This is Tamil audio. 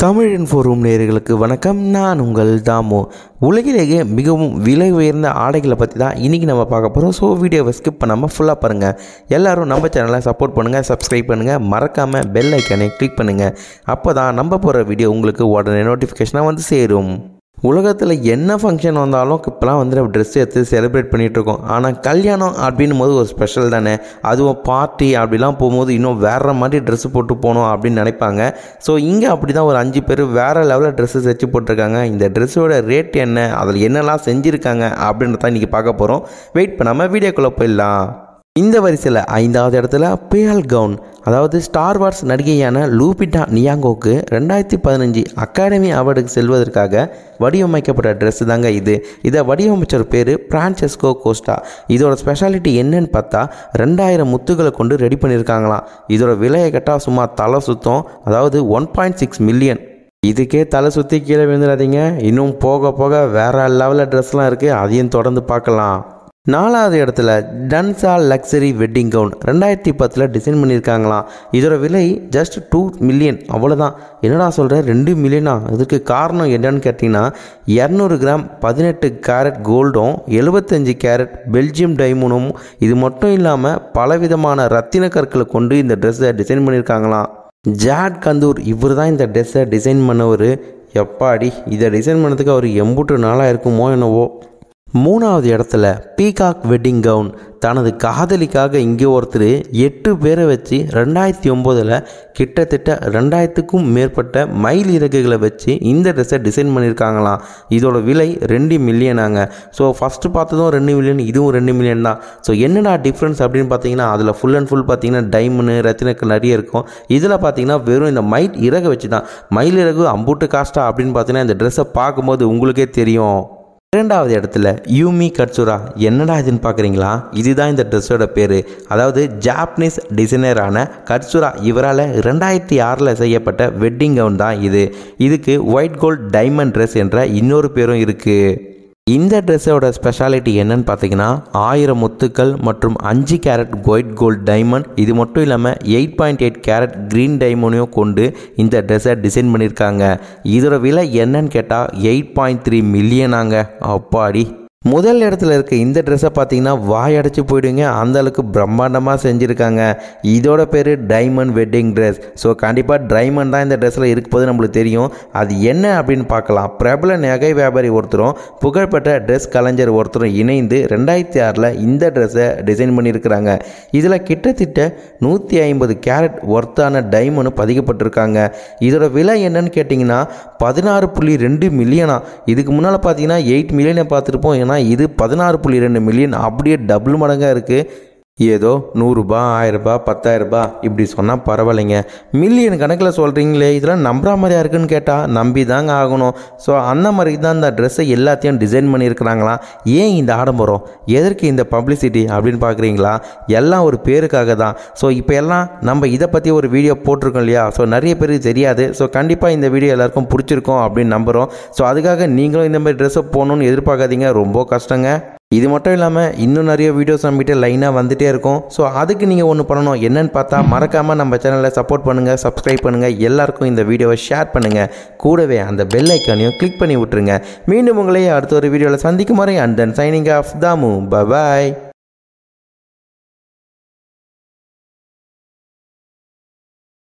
தமிழின் ஃபோரும் நேயர்களுக்கு வணக்கம் நான் உங்கள் தாமு உலகிலேயே மிகவும் விலை உயர்ந்த ஆடைகளை பற்றி தான் இன்றைக்கி நம்ம பார்க்க போகிறோம் ஸோ வீடியோவை ஸ்கிப் பண்ணாமல் ஃபுல்லாக பாருங்கள் எல்லாரும் நம்ம சேனலை சப்போர்ட் பண்ணுங்கள் சப்ஸ்கிரைப் பண்ணுங்கள் மறக்காமல் பெல் ஐக்கானை கிளிக் பண்ணுங்கள் அப்போ தான் நம்ம போகிற வீடியோ உங்களுக்கு உடனே நோட்டிஃபிகேஷனாக வந்து சேரும் உலகத்தில் என்ன ஃபங்க்ஷன் வந்தாலும் இப்போலாம் வந்து நம்ம ட்ரெஸ் எடுத்து செலிப்ரேட் பண்ணிகிட்டு இருக்கோம் ஆனால் கல்யாணம் அப்படின்னும் போது ஒரு ஸ்பெஷல் தானே அதுவும் பார்ட்டி அப்படிலாம் போகும்போது இன்னும் வேறு மாதிரி ட்ரெஸ் போட்டு போகணும் அப்படின்னு நினைப்பாங்க ஸோ இங்கே அப்படி தான் ஒரு அஞ்சு பேர் வேறு லெவலில் ட்ரெஸ்ஸஸ் வச்சு போட்டிருக்காங்க இந்த ட்ரெஸ்ஸோட ரேட் என்ன அதில் என்னெல்லாம் செஞ்சுருக்காங்க அப்படின்றத இன்றைக்கி பார்க்க போகிறோம் வெயிட் பண்ணாமல் வீடியோக்குள்ளே போயிடலாம் இந்த வரிசையில் ஐந்தாவது இடத்துல பேல் கவுன் அதாவது ஸ்டார் வார்ஸ் நடிகையான லூபிட்டா நியாங்கோக்கு ரெண்டாயிரத்தி பதினஞ்சு அகாடமி அவார்டுக்கு செல்வதற்காக வடிவமைக்கப்பட்ட ட்ரெஸ் தாங்க இது இதை வடிவமைச்சர் பேர் பிரான்செஸ்கோ கோஸ்டா இதோட ஸ்பெஷாலிட்டி என்னன்னு பார்த்தா ரெண்டாயிரம் முத்துகளை கொண்டு ரெடி பண்ணியிருக்காங்களாம் இதோட விலையை கேட்டால் சும்மா தலை சுத்தம் அதாவது ஒன் பாயிண்ட் சிக்ஸ் மில்லியன் இதுக்கே தலை சுற்றி கீழே விழுந்துடாதீங்க இன்னும் போக போக வேற லெவலில் ட்ரெஸ்லாம் இருக்குது அதையும் தொடர்ந்து பார்க்கலாம் நாலாவது இடத்துல டன்சா லக்ஸரி வெட்டிங் கவுன் ரெண்டாயிரத்தி பத்தில் டிசைன் பண்ணியிருக்காங்களாம் இதோட விலை ஜஸ்ட் டூ மில்லியன் அவ்வளோதான் என்னடா சொல்கிற ரெண்டு மில்லியனா இதுக்கு காரணம் என்னன்னு கேட்டிங்கன்னா இரநூறு கிராம் பதினெட்டு கேரட் கோல்டும் எழுபத்தஞ்சு கேரட் பெல்ஜியம் டைமண்டும் இது மட்டும் இல்லாமல் பலவிதமான ரத்தின கற்களை கொண்டு இந்த ட்ரெஸ்ஸை டிசைன் பண்ணியிருக்காங்களாம் ஜாட் கந்தூர் இவர் தான் இந்த ட்ரெஸ்ஸை டிசைன் பண்ணவர் எப்பாடி இதை டிசைன் பண்ணதுக்கு அவர் எம்புட்டு நாளாக இருக்குமோ என்னவோ மூணாவது இடத்துல பீகாக் வெட்டிங் கவுன் தனது காதலிக்காக இங்கே ஒருத்தர் எட்டு பேரை வச்சு ரெண்டாயிரத்தி ஒம்போதில் கிட்டத்தட்ட ரெண்டாயிரத்துக்கும் மேற்பட்ட மயில் இறகுகளை வச்சு இந்த ட்ரெஸ்ஸை டிசைன் பண்ணியிருக்காங்களாம் இதோட விலை ரெண்டு மில்லியனாங்க ஸோ ஃபஸ்ட்டு பார்த்ததும் ரெண்டு மில்லியன் இதுவும் ரெண்டு மில்லியன் தான் ஸோ என்னடா டிஃப்ரென்ஸ் அப்படின்னு பார்த்தீங்கன்னா அதில் ஃபுல் அண்ட் ஃபுல் பார்த்தீங்கன்னா டைமண்டு ரத்தினக்கள் நிறைய இருக்கும் இதில் பார்த்தீங்கன்னா வெறும் இந்த மயில் இறகை வச்சு தான் மயில் இறகு அம்புட்டு காஸ்டா அப்படின்னு பார்த்தீங்கன்னா இந்த ட்ரெஸ்ஸை பார்க்கும்போது உங்களுக்கே தெரியும் இரண்டாவது இடத்துல யூமி கட்சுரா என்னடா இதுன்னு பார்க்குறீங்களா இதுதான் இந்த ட்ரெஸ்ஸோட பேர் அதாவது ஜாப்பனீஸ் டிசைனரான கட்சுரா இவரால் ரெண்டாயிரத்தி ஆறில் செய்யப்பட்ட வெட்டிங் கவுன் தான் இது இதுக்கு ஒயிட் கோல்ட் டைமண்ட் ட்ரெஸ் என்ற இன்னொரு பேரும் இருக்குது இந்த ட்ரெஸ்ஸோட ஸ்பெஷாலிட்டி என்னன்னு பார்த்தீங்கன்னா ஆயிரம் முத்துக்கள் மற்றும் அஞ்சு கேரட் ஒயிட் கோல்ட் டைமண்ட் இது மட்டும் இல்லாமல் eight point eight carat green டைமண்டையும் கொண்டு இந்த ட்ரெஸ்ஸை டிசைன் பண்ணியிருக்காங்க இதோட விலை என்னன்னு கேட்டால் எயிட் பாயிண்ட் த்ரீ மில்லியனாங்க அப்பாடி முதல் இடத்துல இருக்க இந்த ட்ரெஸ்ஸை பார்த்தீங்கன்னா வாயடைச்சு போயிடுங்க அந்த அளவுக்கு பிரம்மாண்டமாக செஞ்சுருக்காங்க இதோட பேர் டைமண்ட் வெட்டிங் ட்ரெஸ் ஸோ கண்டிப்பாக டைமண்ட் தான் இந்த ட்ரெஸ்ஸில் இருக்கும்போது நம்மளுக்கு தெரியும் அது என்ன அப்படின்னு பார்க்கலாம் பிரபல நகை வியாபாரி ஒருத்தரும் புகழ்பெற்ற ட்ரெஸ் கலைஞர் ஒருத்தரும் இணைந்து ரெண்டாயிரத்தி ஆறில் இந்த ட்ரெஸ்ஸை டிசைன் பண்ணியிருக்கிறாங்க இதில் கிட்டத்தட்ட நூற்றி ஐம்பது கேரட் ஒர்த்தான டைமண்ட் பதிக்கப்பட்டிருக்காங்க இதோட விலை என்னன்னு கேட்டிங்கன்னா பதினாறு புள்ளி ரெண்டு மில்லியனா இதுக்கு முன்னால் பார்த்தீங்கன்னா எயிட் மில்லியனை பார்த்துருப்போம் ஏன்னா இது பதினாறு புள்ளி ரெண்டு மில்லியன் அப்படியே டபுள் மடங்காக இருக்குது ஏதோ நூறுரூபா ஆயிரரூபா பத்தாயிரரூபா இப்படி சொன்னால் பரவாயில்லைங்க மில்லியன் கணக்கில் சொல்கிறீங்களே இதெல்லாம் நம்புற மாதிரியா இருக்குன்னு கேட்டால் நம்பி தாங்க ஆகணும் ஸோ அந்த மாதிரி தான் இந்த ட்ரெஸ்ஸை எல்லாத்தையும் டிசைன் பண்ணியிருக்கிறாங்களாம் ஏன் இந்த ஆடம்பரம் எதற்கு இந்த பப்ளிசிட்டி அப்படின்னு பார்க்குறீங்களா எல்லாம் ஒரு பேருக்காக தான் ஸோ இப்போ எல்லாம் நம்ம இதை பற்றி ஒரு வீடியோ போட்டிருக்கோம் இல்லையா ஸோ நிறைய பேருக்கு தெரியாது ஸோ கண்டிப்பாக இந்த வீடியோ எல்லாருக்கும் பிடிச்சிருக்கும் அப்படின்னு நம்புகிறோம் ஸோ அதுக்காக நீங்களும் இந்த மாதிரி ட்ரெஸ்ஸை போகணுன்னு எதிர்பார்க்காதீங்க ரொம்ப கஷ்டங்க இது மட்டும் இல்லாமல் இன்னும் நிறைய வீடியோஸ் நம்மகிட்ட லைனாக வந்துகிட்டே இருக்கும் ஸோ அதுக்கு நீங்கள் ஒன்று பண்ணணும் என்னன்னு பார்த்தா மறக்காமல் நம்ம சேனலை சப்போர்ட் பண்ணுங்கள் சப்ஸ்கிரைப் பண்ணுங்கள் எல்லாருக்கும் இந்த வீடியோவை ஷேர் பண்ணுங்கள் கூடவே அந்த பெல் ஐக்கானையும் கிளிக் பண்ணி விட்டுருங்க மீண்டும் உங்களையே அடுத்த ஒரு வீடியோவில் சந்திக்கும் வரை and then signing off Damu bye